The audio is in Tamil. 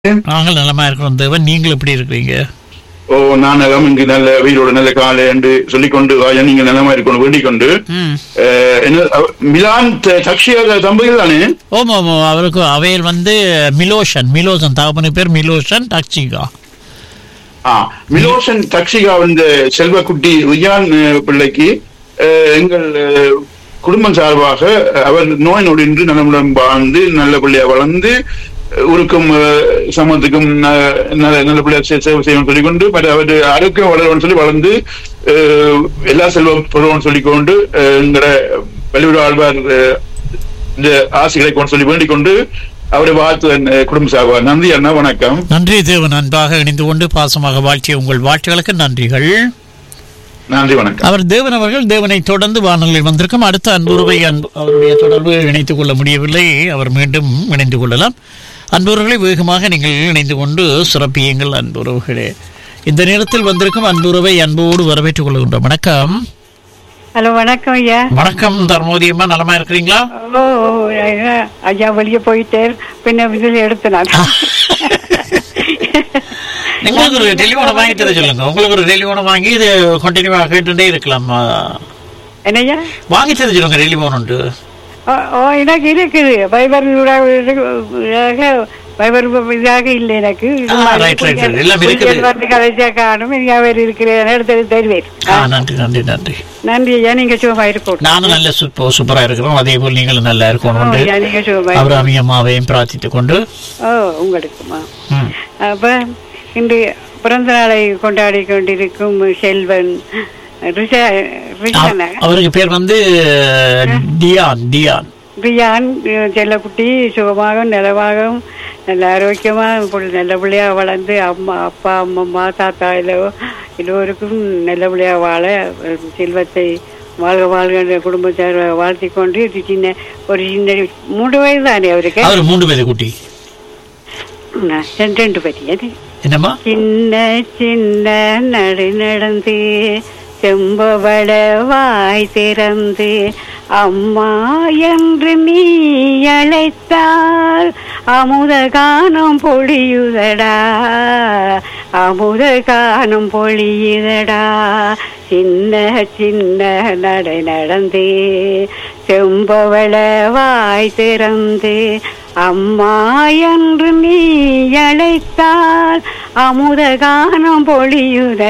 நாங்கள் நலமா இருக்கிறோம் தேவன் நீங்கள் எப்படி இருக்கிறீங்க ஓ நான் நலம் இங்கு நல்ல வீரோட நல்ல காலை என்று சொல்லிக்கொண்டு வாயா நீங்கள் நலமா இருக்கணும் வேண்டிக் கொண்டு ம் அஹ், என்ன அவ- மிலான் த- தக்ஷியாக தம்பதிகள் தானே ஓம் ஓம் ஓம். அவருக்கு அவையில் வந்து மிலோஷன் மிலோசன் தகப்பனு பேர் மிலோஷன் டாக்ஸிகா ஆ மிலோசன் தக்ஷிகா இந்த செல்வக்குட்டி ரியான் அஹ், பிள்ளைக்கு அஹ், எங்கள் அஹ், குடும்பம் சார்பாக அஹ், அவர் நோய் நொடின்று நலமுடன் வாழ்ந்து நல்ல பிள்ளையா வளர்ந்து அஹ், ஊருக்கும் அஹ், சமூகத்துக்கும் ந- நல்ல நல்ல பிள்ளையா சே- சேவை செய்யணும் சொல்லிக்கொண்டு பட் அவர் ஆரோக்கியம் வளரணும்னு சொல்லி வளர்ந்து அஹ், எல்லா செல்வம் பெறுவோம்னு சொல்லிக்கொண்டு அஹ், எங்களோட வெளிவிட ஆழ்வார் அஹ், இந்த ஆசைகளை கொண்டு சொல்லி வேண்டிக் கொண்டு அவரை வாழ்த்து அஹ், குடும்ப சார்பாக நன்றி அண்ணா வணக்கம் நன்றி தேவன் அன்பாக இணைந்து கொண்டு பாசமாக வாழ்த்திய உங்கள் வாழ்த்துகளுக்கு நன்றிகள் நன்றி வணக்கம் அவர் தேவன் அவர்கள் தேவனை தொடர்ந்து வானொலியில் வந்திருக்கும் அடுத்த அன்புறவை அன்பு அவருடைய தொடர்பு இணைத்துக் கொள்ள முடியவில்லை அவர் மீண்டும் இணைந்து கொள்ளலாம் அன்புறவுகளை வேகமாக நீங்கள் இணைந்து கொண்டு சிறப்பியுங்கள் அன்புறவுகளே இந்த நேரத்தில் வந்திருக்கும் அன்புறவை அன்போடு வரவேற்றுக் கொள்கின்றோம் வணக்கம் ஹலோ வணக்கம் ஐயா வணக்கம் தர்மோதி அம்மா நலமா இருக்கிறீங்களா ஓ ஓ, ஐயா, ஐயா வெளியே போயிட்டேன் பின்ன இதில் எடுத்தனார் உங்களுக்கு ஒரு டெலிஃபோனை வாங்கி தர சொல்லுங்க உங்களுக்கு ஒரு டெலிஃபோனை வாங்கி இது கண்டினியூவா கேட்டுட்டே இருக்கலாம் ஆ, என்னய்யா வாங்கி தர சொல்லுங்க டெலிஃபோன் உண்டு ஓ ஓ எனக்கு இருக்குது வைபர் வைபர் இதாக இல்லை எனக்கு ஆ, right, right, right. எல்லாம் இருக்குது. வந்து கடைசியா காணும் நீங்க அவர் இருக்கிற எடுத்து தருவேன் ஆ நன்றி நன்றி நன்றி நன்றி ஐயா நீங்க சுகமா இருக்கட்டும் நானும் நல்ல சூப்பர் சூப்பரா இருக்கிறோம் அதே போல் நீங்களும் நல்லா ஓ, இருக்கணும் ஐயா நீங்க சுகமா அவர் அம்மாவையும் பிரார்த்தித்துக் கொண்டு ஓ உங்களுக்குமா ம். அப்ப இன்று பிறந்த நாளை கொண்டாடி கொண்டிருக்கும் செல்வன் ரிஷா ரிஷானா அவ- அவருக்கு பேர் வந்து டியான் டியான் பிரியான் செல்லக்குட்டி சுகமாக நலமாகவும் நல்ல ஆரோக்கியமாக புள்ள- நல்ல பிள்ளையா வளர்ந்து அம்மா அப்பா அம்மம்மா தாத்தா எல்லோ எல்லோருக்கும் நல்ல பிள்ளையா வாழ அஹ், செல்வத்தை வாழ்க வாழ்க என்ற குடும்பத்தார் வாழ்த்தி கொண்டு இது சின்ன ஒரு சின்ன மூன்று வயது தானே அவருக்கு அவர் மூன்று பேர் குட்டி நான் ரெண்டு ரெண்டு பற்றி என்னம்மா சின்ன சின்ன நடு நடந்து செம்பவள வாய் திறந்து அம்மா என்று நீ அழைத்தால் அமுத கானம் பொழியுதடா அமுத கானம் பொழியுதடா சின்ன சின்ன நடை நடந்து செம்பவள வாய் திறந்து அம்மா என்று நீ அழைத்தால் அமுத கானம் பொழியுத